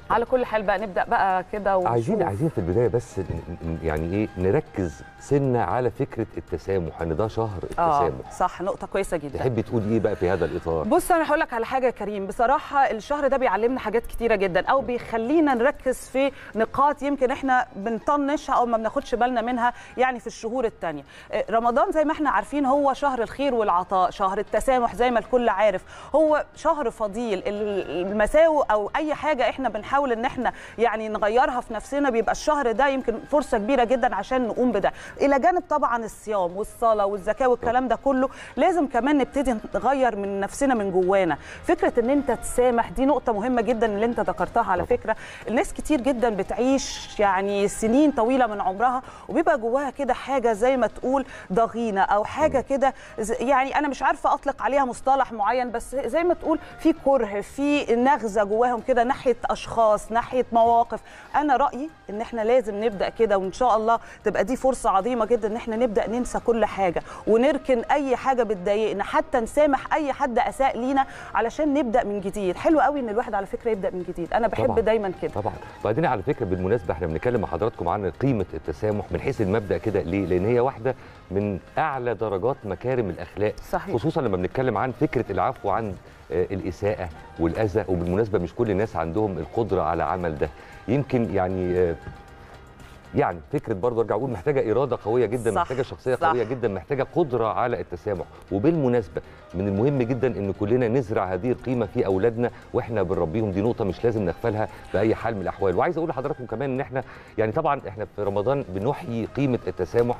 على كل حال بقى نبدا بقى كده ونشوف. عايزين عايزين في البدايه بس ن- ن- يعني ايه نركز سنه على فكره التسامح ان ده شهر اه التسامح صح نقطه كويسه جدا تحبي تقول ايه بقى في هذا الاطار بص انا هقول لك على حاجه يا كريم بصراحه الشهر ده بيعلمنا حاجات كتيره جدا او بيخلينا نركز في نقاط يمكن احنا بنطنشها او ما بناخدش بالنا منها يعني في الشهور الثانيه رمضان زي ما احنا عارفين هو شهر الخير والعطاء شهر التسامح زي ما الكل عارف هو شهر فضيل ال- المساوئ او اي حاجه احنا بنحاول ان احنا يعني نغيرها في نفسنا بيبقى الشهر ده يمكن فرصه كبيره جدا عشان نقوم بده الى جانب طبعا الصيام والصلاه والزكاه والكلام ده كله لازم كمان نبتدي نغير من نفسنا من جوانا فكره ان انت تسامح دي نقطه مهمه جدا اللي انت ذكرتها على طبعاً. فكره الناس كتير جدا بتعيش يعني سنين طويله من عمرها وبيبقى جواها كده حاجه زي ما تقول ضغينه او حاجه كده ز- يعني انا مش عارفه اطلق عليها مصطلح معين بس زي ما تقول في كره في نغزه جواهم كده ناحيه اشخاص ناحيه مواقف انا رايي ان احنا لازم نبدا كده وان شاء الله تبقى دي فرصه عظيمه جدا ان احنا نبدا ننسى كل حاجه ونركن اي حاجه بتضايقنا حتى نسامح اي حد اساء لينا علشان نبدا من جديد حلو قوي ان الواحد على فكره يبدا من جديد انا بحب طبعاً. دايما كده طبعا وبعدين على فكره بالمناسبه احنا بنتكلم مع حضراتكم عن قيمه التسامح من حيث المبدا كده ليه لان هي واحده من اعلى درجات مكارم الاخلاق صحيح. خصوصا لما بنتكلم عن فكره العفو عن آه، الاساءه والاذى وبالمناسبه مش كل الناس عندهم القدره على عمل ده يمكن يعني آه، يعني فكره برضه ارجع اقول محتاجه اراده قويه جدا صح، محتاجه شخصيه صح. قويه جدا محتاجه قدره على التسامح وبالمناسبه من المهم جدا ان كلنا نزرع هذه القيمه في اولادنا واحنا بنربيهم دي نقطه مش لازم نغفلها باي حال من الاحوال وعايز اقول لحضراتكم كمان ان احنا يعني طبعا احنا في رمضان بنحيي قيمه التسامح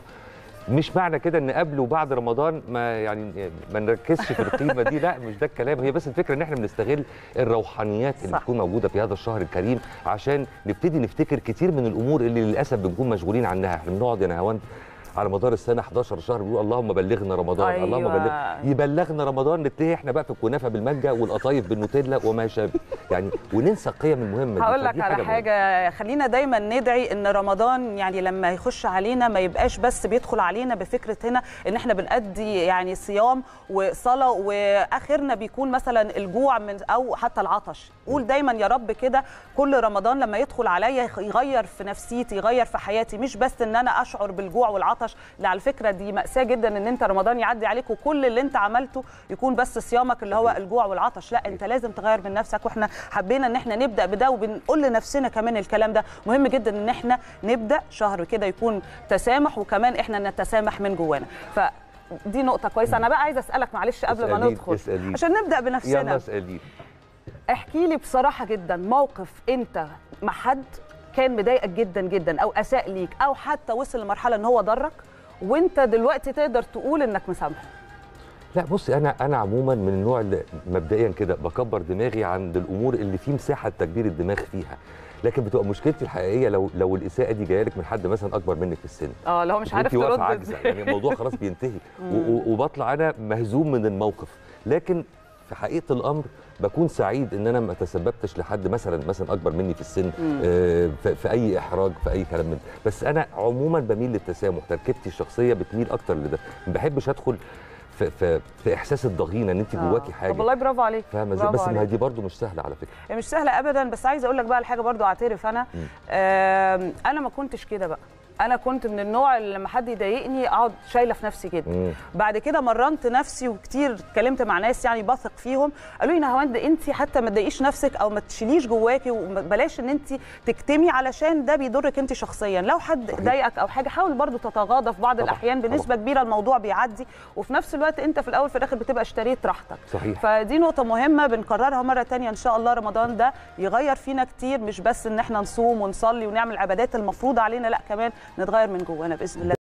مش معنى كده ان قبل وبعد رمضان ما يعني ما نركزش في القيمه دي لا مش ده الكلام هي بس الفكره ان احنا بنستغل الروحانيات اللي صح. بتكون موجوده في هذا الشهر الكريم عشان نبتدي نفتكر كتير من الامور اللي للاسف بنكون مشغولين عنها احنا بنقعد يا نهاوند على مدار السنه 11 شهر بنقول اللهم بلغنا رمضان أيوة. اللهم بلغ يبلغنا رمضان نتهي احنا بقى في الكنافه بالمانجا والقطايف بالنوتيلا وما شابه يعني وننسى القيم المهمه دي هقول لك فدي على مهمة. حاجه خلينا دايما ندعي ان رمضان يعني لما يخش علينا ما يبقاش بس بيدخل علينا بفكره هنا ان احنا بنأدي يعني صيام وصلاه واخرنا بيكون مثلا الجوع من او حتى العطش قول دايما يا رب كده كل رمضان لما يدخل عليا يغير في نفسيتي يغير في حياتي مش بس ان انا اشعر بالجوع والعطش لا على فكره دي مأساة جدا ان انت رمضان يعدي عليك وكل اللي انت عملته يكون بس صيامك اللي هو الجوع والعطش لا انت لازم تغير من نفسك واحنا حبينا ان احنا نبدا بده وبنقول لنفسنا كمان الكلام ده مهم جدا ان احنا نبدا شهر كده يكون تسامح وكمان احنا نتسامح من جوانا ف دي نقطة كويسة، أنا بقى عايزة أسألك معلش قبل ما اسأليني- ندخل اسأليني. عشان نبدأ يلا بنفسنا اسالي احكي لي بصراحة جدا موقف أنت مع حد كان مضايقك جدا جدا أو أساء ليك أو حتى وصل لمرحلة إن هو ضرك وأنت دلوقتي تقدر تقول إنك مسامحه. لا بصي انا انا عموما من النوع اللي مبدئيا كده بكبر دماغي عند الامور اللي في مساحه تكبير الدماغ فيها لكن بتبقى مشكلتي الحقيقيه لو لو الاساءه دي جايه لك من حد مثلا اكبر منك في السن اه لو مش عارف وانتي واقفة ترد عاجزة، إزاي. يعني الموضوع خلاص بينتهي و- و- وبطلع انا مهزوم من الموقف لكن في حقيقه الامر بكون سعيد ان انا ما تسببتش لحد مثلا مثلا اكبر مني في السن آه، في في اي احراج في اي كلام من ده. بس انا عموما بميل للتسامح تركيبتي الشخصيه بتميل اكتر لده ما بحبش ادخل في, في, في احساس الضغينه ان انت آه. جواكي حاجه طب والله برافو عليك فاهمه ازاي برافو بس ما هي عليك. دي برضو مش سهله على فكره هي مش سهله ابدا بس عايزه اقول لك بقى الحاجه برضو اعترف انا آم، انا ما كنتش كده بقى انا كنت من النوع اللي لما حد يضايقني اقعد شايله في نفسي جدا مم. بعد كده مرنت نفسي وكتير اتكلمت مع ناس يعني بثق فيهم قالوا لي نهاوند انت حتى ما تضايقيش نفسك او ما تشيليش جواكي وبلاش ان انت تكتمي علشان ده بيضرك انت شخصيا لو حد صحيح. ضايقك او حاجه حاول برضو تتغاضى في بعض طبعاً، الاحيان بنسبه طبعاً. كبيره الموضوع بيعدي وفي نفس الوقت انت في الاول في الاخر بتبقى اشتريت راحتك صحيح فدي نقطة مهمة بنكررها مرة تانية إن شاء الله رمضان ده يغير فينا كتير مش بس إن إحنا نصوم ونصلي ونعمل العبادات المفروضة علينا لا كمان نتغير من جوانا بإذن الله